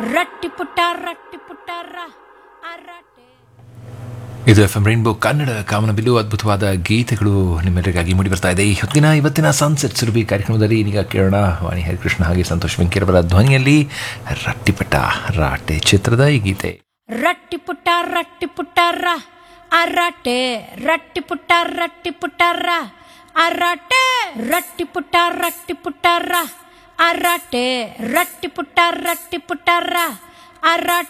ರಟ್ಟಿ ಪುಟ್ಟ ರಟ್ಟಿ ಪುಟ್ಟಾರ ಅರಟೆ ಇದು F M rainbow Kannada ಕಾಮನಬಿಲ್ಲು ಅದ್ಭುತವಾದ ಗೀತೆಗಳು ನಿಮ್ಮೆಲ್ಲರಿಗಾಗಿ ಮೂಡಿ ಬರ್ತಾ ಇದೆ ಈ ಹೊತ್ತಿನ ಇವತ್ತಿನ ಸನ್ಸೆಟ್ ಸುರಭಿ ಕಾರ್ಯಕ್ರಮದಲ್ಲಿ ಈಗ ಕೇಳೋಣ ವಾಣಿ ಹರಿಕೃಷ್ಣ ಹಾಗೆ ಸಂತೋಷ್ ವೆಂಕೇರವರ ಧ್ವನಿಯಲ್ಲಿ ರಟ್ಟಿಪಟ ರಾಟೆ ಚಿತ್ರದ ಈ ಗೀತೆ ರಟ್ಟಿ ಪುಟ್ಟ ರಟ್ಟಿ ಪುಟ್ಟಾರ ಅರಟೆ ರಟ್ಟಿ ಪುಟ್ಟ ರಟ್ಟಿ ಪುಟ್ಟಾರ ಅರಟೆ ರಟ್ಟಿ ಪುಟ್ಟ ರಟ್ಟಿ ಪುಟ್ಟಾರ ಅರಟೆ ರಟ್ಟಿ ಪುಟ್ಟ ರಟ್ಟಿ ಪುಟ್ಟಾರ ಅರಟೆ